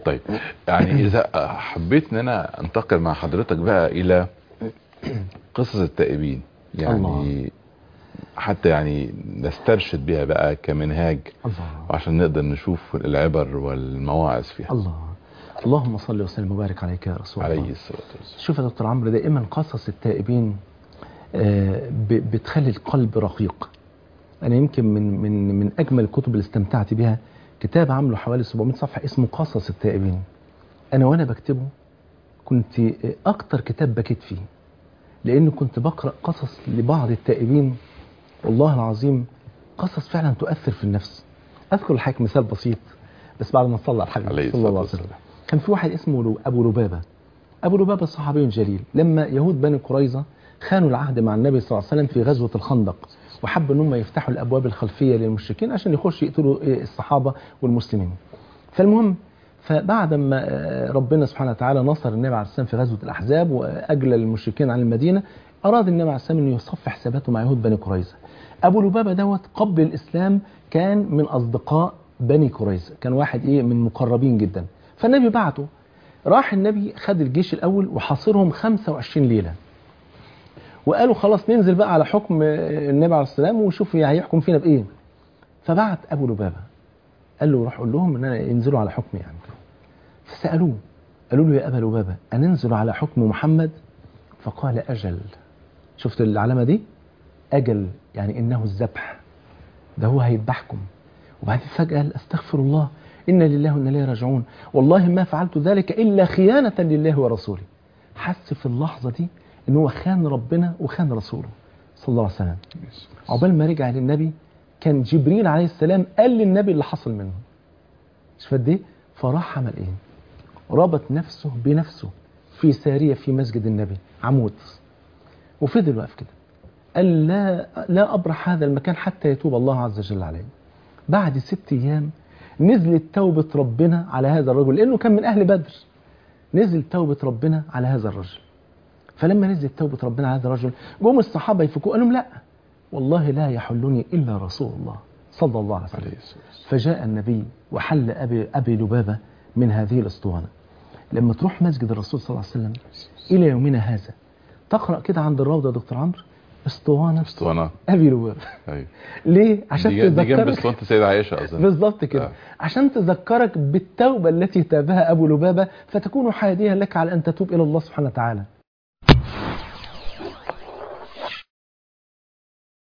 طيب يعني اذا حبيت ان انا انتقل مع حضرتك بقى الى قصص التائبين يعني الله. حتى يعني نسترشد بها بقى كمنهاج الله عشان نقدر نشوف العبر والمواعظ فيها الله اللهم صل وسلم وبارك عليك يا رسول الله عليه الصلاه والسلام شوف يا دكتور عمرو دائما قصص التائبين آه، ب- بتخلي القلب رقيق انا يمكن من من من اجمل الكتب اللي استمتعت بها كتاب عامله حوالي 700 صفحه اسمه قصص التائبين انا وانا بكتبه كنت آه، اكتر كتاب بكيت فيه لانه كنت بقرا قصص لبعض التائبين والله العظيم قصص فعلا تؤثر في النفس اذكر لحضرتك مثال بسيط بس بعد ما صلى على الحبيب عليه صلى الله الصلاه عليه وسلم والسلام كان في واحد اسمه لو- ابو لبابه ابو لبابه صحابي جليل لما يهود بني قريظه خانوا العهد مع النبي صلى الله عليه وسلم في غزوه الخندق وحبوا ان هم يفتحوا الابواب الخلفيه للمشركين عشان يخشوا يقتلوا إيه الصحابه والمسلمين فالمهم فبعد ما آه، ربنا سبحانه وتعالى نصر النبي عليه السلام في غزوه الاحزاب واجلى المشركين عن المدينه اراد النبي عليه السلام انه يصفي حساباته مع يهود بني قريظه ابو لبابه دوت قبل الاسلام كان من اصدقاء بني قريظه كان واحد ايه من مقربين جدا فالنبي بعته راح النبي خد الجيش الاول وحاصرهم 25 ليله وقالوا خلاص ننزل بقى على حكم النبي عليه السلام ونشوف هيحكم فينا بايه فبعت ابو لبابه قال له روح قول لهم ان انا ينزلوا على حكمي يعني فسالوه قالوا له يا ابا لبابه اننزل على حكم محمد فقال اجل شفت العلامه دي اجل يعني انه الذبح ده هو هيذبحكم وبعدين فجاه قال استغفر الله انا لله وانا اليه راجعون والله ما فعلت ذلك الا خيانه لله ورسوله حس في اللحظه دي ان هو خان ربنا وخان رسوله صلى الله عليه وسلم عقبال ما رجع للنبي كان جبريل عليه السلام قال للنبي اللي حصل منه شوف قد ايه فراح عمل ايه ربط نفسه بنفسه في ساريه في مسجد النبي عمود وفضل واقف كده قال لا لا ابرح هذا المكان حتى يتوب الله عز وجل عليه بعد ست ايام نزلت توبه ربنا على هذا الرجل لانه كان من اهل بدر نزل توبه ربنا على هذا الرجل فلما نزلت توبه ربنا على هذا الرجل جم الصحابه يفكوا قالوا لهم لا والله لا يحلني الا رسول الله صلى الله عليه وسلم عليه الصلاه والسلام فجاء النبي وحل أبي, أبي لبابة من هذه الأسطوانة لما تروح مسجد الرسول صلى الله عليه وسلم إلى يومنا هذا تقرأ كده عند الروضة يا دكتور عمرو اسطوانة اسطوانه أبي لبابة ايوه ليه؟ عشان دي جنب- دي جنب تذكرك اسطوانه السيده عائشه اظن بالظبط كده آه. عشان تذكرك بالتوبة التي تابها أبو لبابة فتكون حاديا لك على أن تتوب إلى الله سبحانه وتعالى